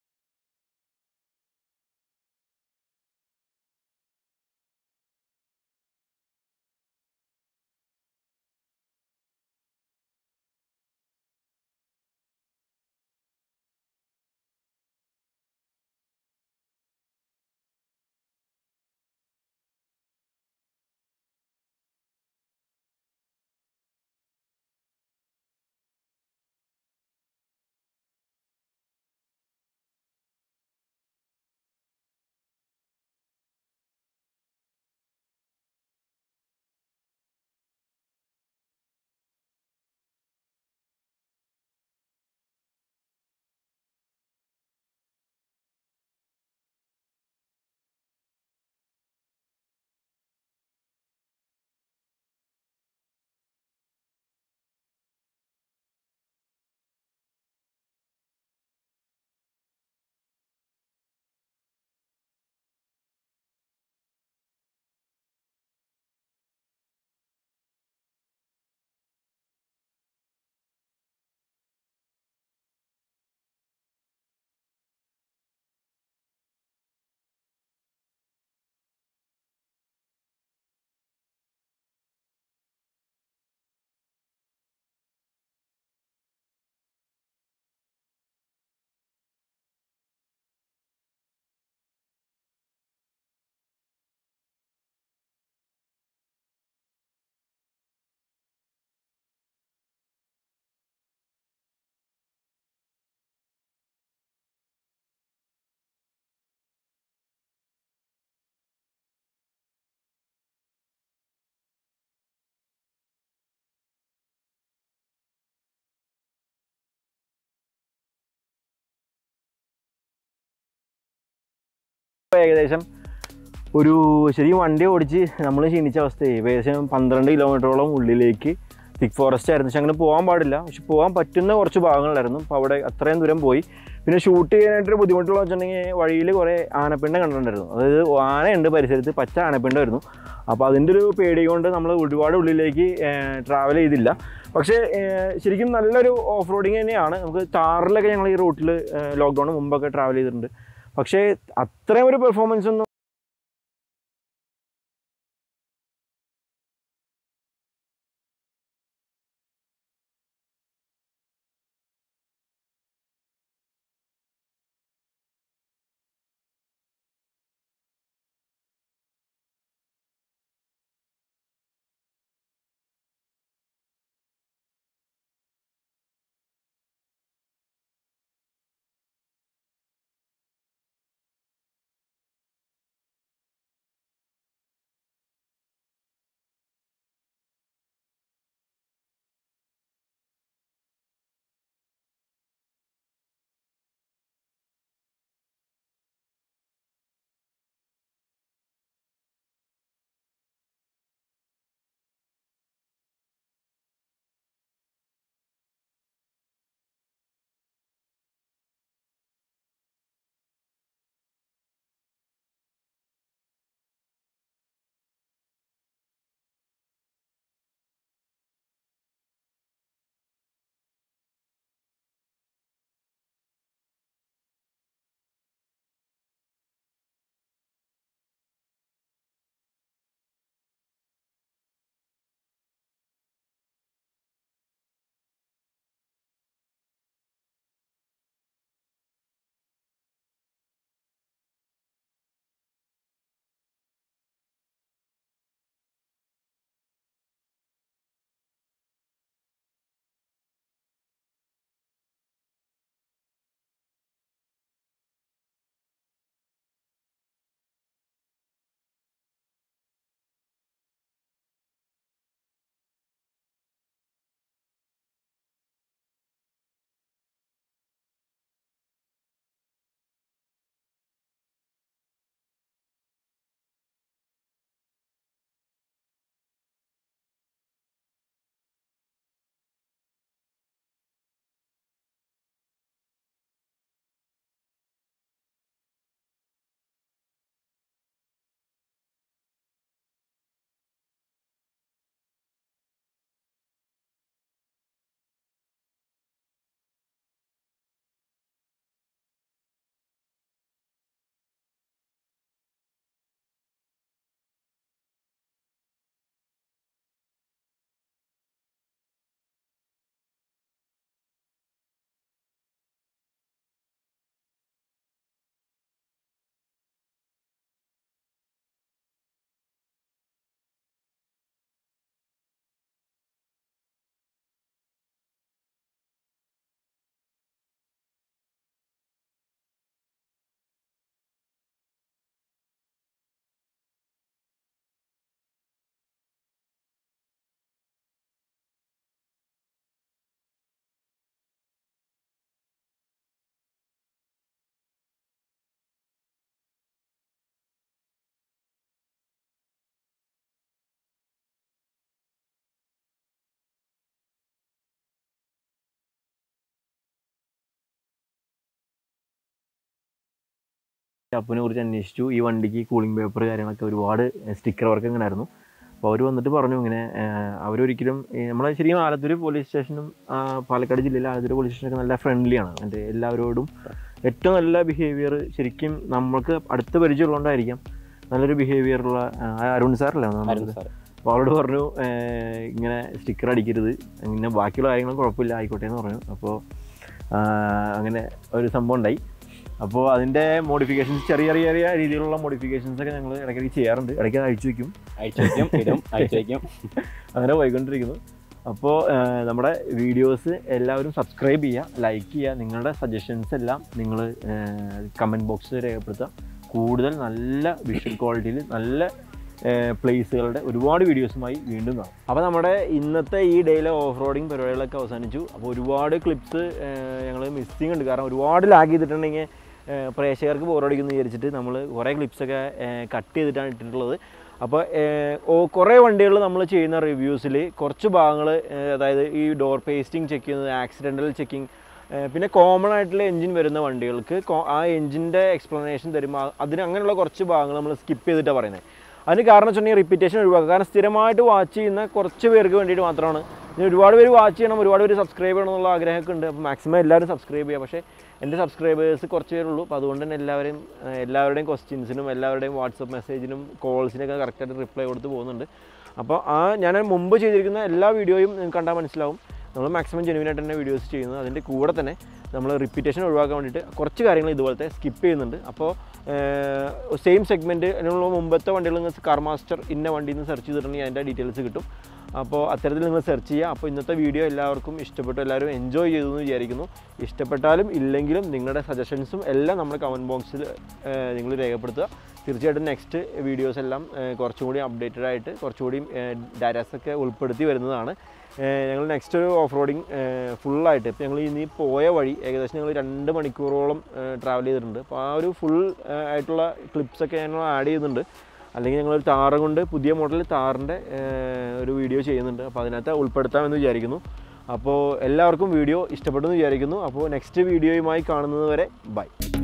ഏകദേശം ഒരു ശരിക്കും വണ്ടി ഓടിച്ച് നമ്മൾ ക്ഷീണിച്ച അവസ്ഥയായി ഏകദേശം പന്ത്രണ്ട് കിലോമീറ്ററോളം ഉള്ളിലേക്ക് തിക് ഫോറസ്റ്റ് ആയിരുന്നു പക്ഷെ അങ്ങനെ പോകാൻ പാടില്ല പക്ഷെ പോകാൻ പറ്റുന്ന കുറച്ച് ഭാഗങ്ങളായിരുന്നു അപ്പോൾ അവിടെ അത്രയും ദൂരം പോയി പിന്നെ ഷൂട്ട് ചെയ്യാനായിട്ടൊരു ബുദ്ധിമുട്ടുള്ള വെച്ചിട്ടുണ്ടെങ്കിൽ വഴിയിൽ കുറേ ആനപ്പിണ്ടം കണ്ടിട്ടുണ്ടായിരുന്നു അതായത് ആനയുണ്ട് പരിസരത്ത് പച്ച ആനപ്പിണ്ടമായിരുന്നു അപ്പോൾ അതിൻ്റെ ഒരു പേടി കൊണ്ട് നമ്മൾ ഒരുപാട് ഉള്ളിലേക്ക് ട്രാവൽ ചെയ്തില്ല പക്ഷേ ഏഹ്, ശരിക്കും നല്ലൊരു ഓഫ് റോഡിങ് തന്നെയാണ് നമുക്ക് താറിലൊക്കെ ഞങ്ങൾ ഈ റൂട്ടിൽ ലോക്ക്ഡൗണിന് മുമ്പൊക്കെ ട്രാവൽ ചെയ്തിട്ടുണ്ട് പക്ഷേ അത്രയും ഒരു പെർഫോമൻസ് ഒന്നും അപ്പനെ കുറിച്ച് അന്വേഷിച്ചു ഈ വണ്ടിക്ക് കൂളിംഗ് പേപ്പർ കാര്യങ്ങളൊക്കെ ഒരുപാട് സ്റ്റിക്കർ വർക്ക് ഇങ്ങനെ ആയിരുന്നു അപ്പോൾ അവർ വന്നിട്ട് പറഞ്ഞു ഇങ്ങനെ ഏഹ്, അവരൊരിക്കലും ഈ നമ്മളെ ശരിക്കും ആലത്തൂർ പോലീസ് സ്റ്റേഷനും ആ, പാലക്കാട് ജില്ലയിലെ ആലത്തൂർ പോലീസ് സ്റ്റേഷനൊക്കെ നല്ല ഫ്രണ്ട്ലിയാണ് മറ്റേ എല്ലാവരോടും ഏറ്റവും നല്ല ബിഹേവിയർ ശരിക്കും നമ്മൾക്ക് അടുത്ത പരിചയമുള്ളതുകൊണ്ടായിരിക്കാം നല്ലൊരു ബിഹേവിയറുള്ള അരുൺ സാറല്ലേ വന്നത് സാർ അപ്പോൾ അവളോട് പറഞ്ഞു ഏഹ്, ഇങ്ങനെ സ്റ്റിക്കർ അടിക്കരുത് ഇങ്ങനെ ബാക്കിയുള്ള കാര്യങ്ങളും കുഴപ്പമില്ല ആയിക്കോട്ടെ എന്ന് പറഞ്ഞു അപ്പോൾ അങ്ങനെ ഒരു സംഭവം ഉണ്ടായി അപ്പോൾ അതിൻ്റെ മോഡിഫിക്കേഷൻസ് ചെറിയ ചെറിയ ചെറിയ രീതിയിലുള്ള മോഡിഫിക്കേഷൻസ് ഒക്കെ ഞങ്ങൾ ഇടയ്ക്കിടയ്ക്ക് ചെയ്യാറുണ്ട് ഇടയ്ക്ക് അത് അഴിച്ചു വയ്ക്കും അയച്ചു വയ്ക്കും ഇടും അയച്ചു വയ്ക്കും അങ്ങനെ പോയിക്കൊണ്ടിരിക്കുന്നു അപ്പോൾ നമ്മുടെ വീഡിയോസ് എല്ലാവരും സബ്സ്ക്രൈബ് ചെയ്യുക ലൈക്ക് ചെയ്യുക നിങ്ങളുടെ സജഷൻസ് എല്ലാം നിങ്ങൾ കമൻറ്റ് ബോക്സിൽ രേഖപ്പെടുത്തുക കൂടുതൽ നല്ല വിഷ്വൽ ക്വാളിറ്റിയിൽ നല്ല പ്ലേസുകളുടെ ഒരുപാട് വീഡിയോസുമായി വീണ്ടും കാണാം അപ്പോൾ നമ്മുടെ ഇന്നത്തെ ഈ ഡേയിലെ ഓഫ് റോഡിങ് പരിപാടികളൊക്കെ അവസാനിച്ചു അപ്പോൾ ഒരുപാട് ക്ലിപ്സ് ഞങ്ങൾ മിസ്സിങ് ഉണ്ട് കാരണം ഒരുപാട് ലാഗ് ചെയ്തിട്ടുണ്ടെങ്കിൽ ഏഹ് പ്രേക്ഷകർക്ക് ബോറടിക്കുന്നു വിചാരിച്ചിട്ട് നമ്മൾ കുറേ ക്ലിപ്സൊക്കെ കട്ട് ചെയ്തിട്ടാണ് ഇട്ടിട്ടുള്ളത് അപ്പോൾ ഓ കുറേ വണ്ടികൾ നമ്മൾ ചെയ്യുന്ന റിവ്യൂസിൽ കുറച്ച് ഭാഗങ്ങൾ അതായത് ഈ ഡോർ പേസ്റ്റിംഗ് ചെക്ക് ചെയ്യുന്നത് ആക്സിഡൻ്റൽ ചെക്കിങ് പിന്നെ കോമൺ ആയിട്ടുള്ള എൻജിൻ വരുന്ന വണ്ടികൾക്ക് കോ- ആ എൻജിൻ്റെ എക്സ്പ്ലനേഷൻ തരുമ്പോൾ ആ- അതിന് അങ്ങനെയുള്ള കുറച്ച് ഭാഗങ്ങൾ നമ്മൾ സ്കിപ്പ് ചെയ്തിട്ടാണ് പറയുന്നത് അതിന് കാരണം വെച്ചിട്ടുണ്ടെങ്കിൽ റിപ്പീറ്റേഷൻ ഒഴിവാക്കുക കാരണം സ്ഥിരമായിട്ട് വാച്ച് ചെയ്യുന്ന കുറച്ച് പേർക്ക് വേണ്ടിയിട്ട് മാത്രമാണ് ഇനി ഒരുപാട് പേര് വാച്ച് ചെയ്യണം ഒരുപാട് പേര് സബ്സ്ക്രൈബ് ചെയ്യണം എന്നുള്ള ആഗ്രഹമൊക്കെ ഉണ്ട് അപ്പോൾ മാക്സിമം എല്ലാവരും സബ്സ്ക്രൈബ് ചെയ്യുക പക്ഷേ എൻ്റെ സബ്സ്ക്രൈബേഴ്സ് കുറച്ച് പേരുള്ളൂ അപ്പോൾ അതുകൊണ്ട് തന്നെ എല്ലാവരെയും ഏഹ്, എല്ലാവരുടെയും ക്വസ്റ്റ്യൻസിനും എല്ലാവരുടെയും വാട്സപ്പ് മെസ്സേജിനും കോൾസിനൊക്കെ കറക്റ്റായിട്ട് റിപ്ലൈ കൊടുത്ത് പോകുന്നുണ്ട് അപ്പോൾ ആ ഞാൻ മുമ്പ് ചെയ്തിരിക്കുന്ന എല്ലാ വീഡിയോയും നിങ്ങൾക്ക് കണ്ടാൽ മനസ്സിലാവും നമ്മൾ മാക്സിമം ജെനുവിനായിട്ട് തന്നെ വീഡിയോസ് ചെയ്യുന്നത് അതിൻ്റെ കൂടെ തന്നെ നമ്മൾ റിപ്പീറ്റേഷൻ ഒഴിവാക്കാൻ വേണ്ടിയിട്ട് കുറച്ച് കാര്യങ്ങൾ ഇതുപോലത്തെ സ്കിപ്പ് ചെയ്യുന്നുണ്ട് അപ്പോൾ സെയിം സെഗ്മെൻറ്റ് അതിനുള്ള മുമ്പത്തെ വണ്ടികൾ നിങ്ങൾ കാർ മാസ്റ്റർ ഇന്ന വണ്ടിയിൽ നിന്ന് സെർച്ച് ചെയ്തിട്ടുണ്ടെങ്കിൽ അതിൻ്റെ ഡീറ്റെയിൽസ് കിട്ടും അപ്പോൾ അത്തരത്തിൽ നിങ്ങൾ സെർച്ച് ചെയ്യുക അപ്പോൾ ഇന്നത്തെ വീഡിയോ എല്ലാവർക്കും ഇഷ്ടപ്പെട്ടു എല്ലാവരും എൻജോയ് ചെയ്തു എന്ന് വിചാരിക്കുന്നു ഇഷ്ടപ്പെട്ടാലും ഇല്ലെങ്കിലും നിങ്ങളുടെ സജഷൻസും എല്ലാം നമ്മൾ കമൻറ്റ് ബോക്സിൽ നിങ്ങൾ രേഖപ്പെടുത്തുക തീർച്ചയായിട്ടും നെക്സ്റ്റ് വീഡിയോസ് എല്ലാം ഏഹ്, കുറച്ചും കൂടി അപ്ഡേറ്റഡ് ആയിട്ട് കുറച്ചുകൂടി ഡാറ്റാസ് ഒക്കെ ഉൾപ്പെടുത്തി വരുന്നതാണ് ഏഹ്, ഞങ്ങൾ നെക്സ്റ്റ് ഒരു ഓഫ് റോഡിങ് ഫുള്ളായിട്ട് ഇപ്പോൾ ഞങ്ങൾ ഇനി പോയ വഴി ഏകദേശം ഞങ്ങൾ രണ്ട് മണിക്കൂറോളം ട്രാവൽ ചെയ്തിട്ടുണ്ട് അപ്പോൾ ആ ഒരു ഫുൾ ആയിട്ടുള്ള ക്ലിപ്സൊക്കെ ഞങ്ങൾ ആഡ് ചെയ്യുന്നുണ്ട് അല്ലെങ്കിൽ ഞങ്ങളൊരു താറ് കൊണ്ട് പുതിയ മോഡൽ താറിൻ്റെ ഒരു വീഡിയോ ചെയ്യുന്നുണ്ട് അപ്പോൾ അതിനകത്ത് ഉൾപ്പെടുത്താമെന്ന് വിചാരിക്കുന്നു അപ്പോൾ എല്ലാവർക്കും വീഡിയോ ഇഷ്ടപ്പെട്ടെന്ന് വിചാരിക്കുന്നു അപ്പോൾ നെക്സ്റ്റ് വീഡിയോയുമായി കാണുന്നത് വരെ ബൈ